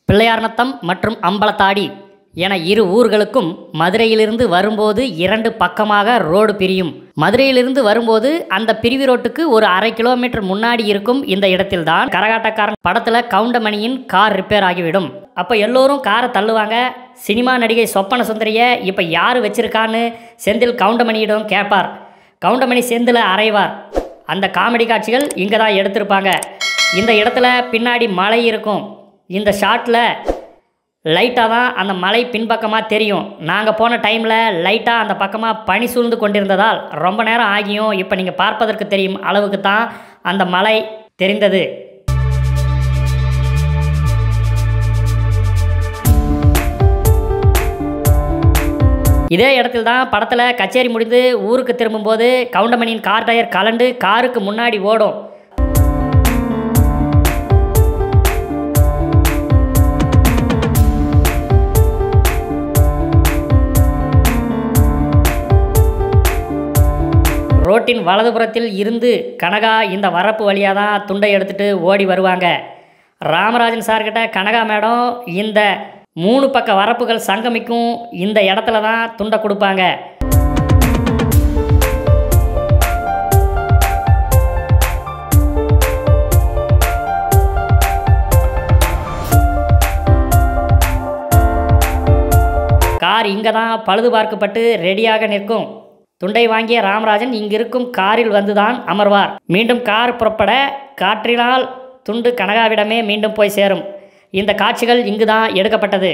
பிள்ளையார்நத்தம் மற்றும் அம்பலத்தாடி என இரு ஊர்களுக்கும் மதுரையிலிருந்து வரும்போது இரண்டு பக்கமாக ரோடு பிரியும் மதுரையிலிருந்து வரும்போது அந்த பிரிவு ரோட்டுக்கு ஒரு அரை கிலோமீட்டர் முன்னாடி இருக்கும் இந்த இடத்தில்தான் கரகாட்டக்காரன் படத்தில் கவுண்டமணியின் கார் ரிப்பேர் ஆகிவிடும் அப்போ எல்லோரும் காரை தள்ளுவாங்க சினிமா நடிகை சொப்பன சுந்தரியை இப்போ யார் வச்சிருக்கான்னு செந்தில் கவுண்டமணியிடம் கேட்பார் கவுண்டமணி செந்தில் அறைவார் அந்த காமெடி காட்சிகள் இங்கே தான் எடுத்திருப்பாங்க இந்த இடத்துல பின்னாடி மலை இருக்கும் இந்த ஷாட்டில் லைட்டாக தான் அந்த மலை பின்பக்கமாக தெரியும் நாங்கள் போன டைமில் லைட்டாக அந்த பக்கமாக பனி சூழ்ந்து கொண்டிருந்ததால் ரொம்ப நேரம் ஆகியும் இப்போ நீங்கள் பார்ப்பதற்கு தெரியும் அளவுக்கு தான் அந்த மலை தெரிந்தது இதே இடத்தில் தான் படத்தில் கச்சேரி முடிந்து ஊருக்கு திரும்பும்போது கவுண்டமணியின் கார் டயர் கலண்டு காருக்கு முன்னாடி ஓடும் ரோட்டின் வலதுபுறத்தில் இருந்து கனகா இந்த வரப்பு வழியாக தான் துண்டை எடுத்துட்டு ஓடி வருவாங்க ராமராஜன் சார்கிட்ட கனகா மேடம் இந்த மூணு பக்க வரப்புகள் சங்கமிக்கும் இந்த இடத்துல தான் துண்டை கொடுப்பாங்க கார் இங்கே தான் பழுது பார்க்கப்பட்டு ரெடியாக நிற்கும் துண்டை வாங்கிய ராமராஜன் இங்கிருக்கும் காரில் வந்துதான் அமர்வார் மீண்டும் கார் புறப்பட காற்றினால் துண்டு கனகாவிடமே மீண்டும் போய் சேரும் இந்த காட்சிகள் இங்கு தான் எடுக்கப்பட்டது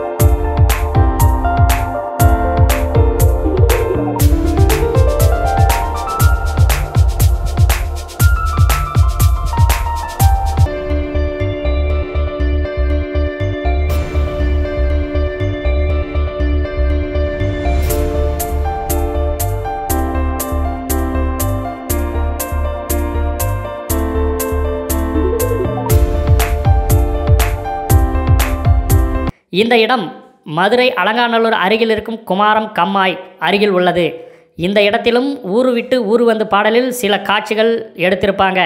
இந்த இடம் மதுரை அலங்காநல்லூர் அருகில் இருக்கும் குமாரம் கம்மாய் அருகில் உள்ளது இந்த இடத்திலும் ஊரு விட்டு ஊர் வந்து பாடலில் சில காட்சிகள் எடுத்திருப்பாங்க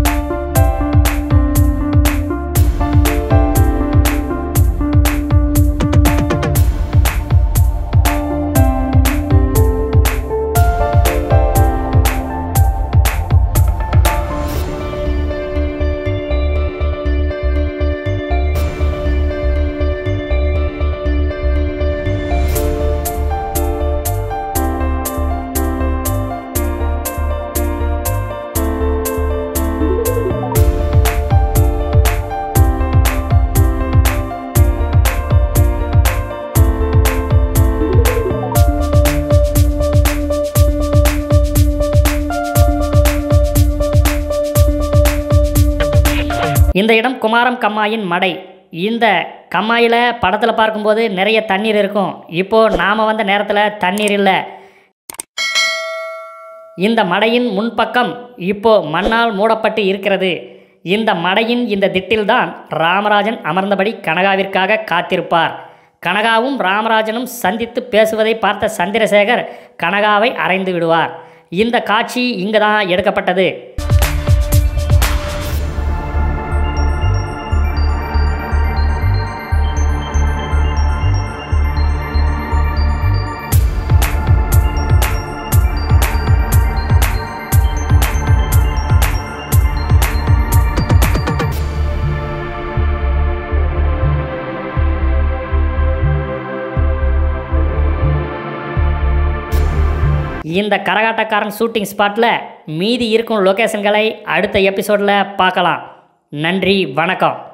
இந்த இடம் குமாரம் கம்மாயின் மடை இந்த கம்மாயில் படத்தில் பார்க்கும்போது நிறைய தண்ணீர் இருக்கும் இப்போது நாம் வந்த நேரத்தில் தண்ணீர் இல்லை இந்த மடையின் முன்பக்கம் இப்போ மண்ணால் மூடப்பட்டு இருக்கிறது இந்த மடையின் இந்த திட்டில்தான் ராமராஜன் அமர்ந்தபடி கனகாவிற்காக காத்திருப்பார் கனகாவும் ராமராஜனும் சந்தித்து பேசுவதை பார்த்த சந்திரசேகர் கனகாவை அறைந்து விடுவார் இந்த காட்சி இங்கு தான் எடுக்கப்பட்டது இந்த கரகாட்டக்காரன் ஷூட்டிங் ஸ்பாட்டில் மீதி இருக்கும் லொக்கேஷன்களை அடுத்த எபிசோடில் பார்க்கலாம் நன்றி வணக்கம்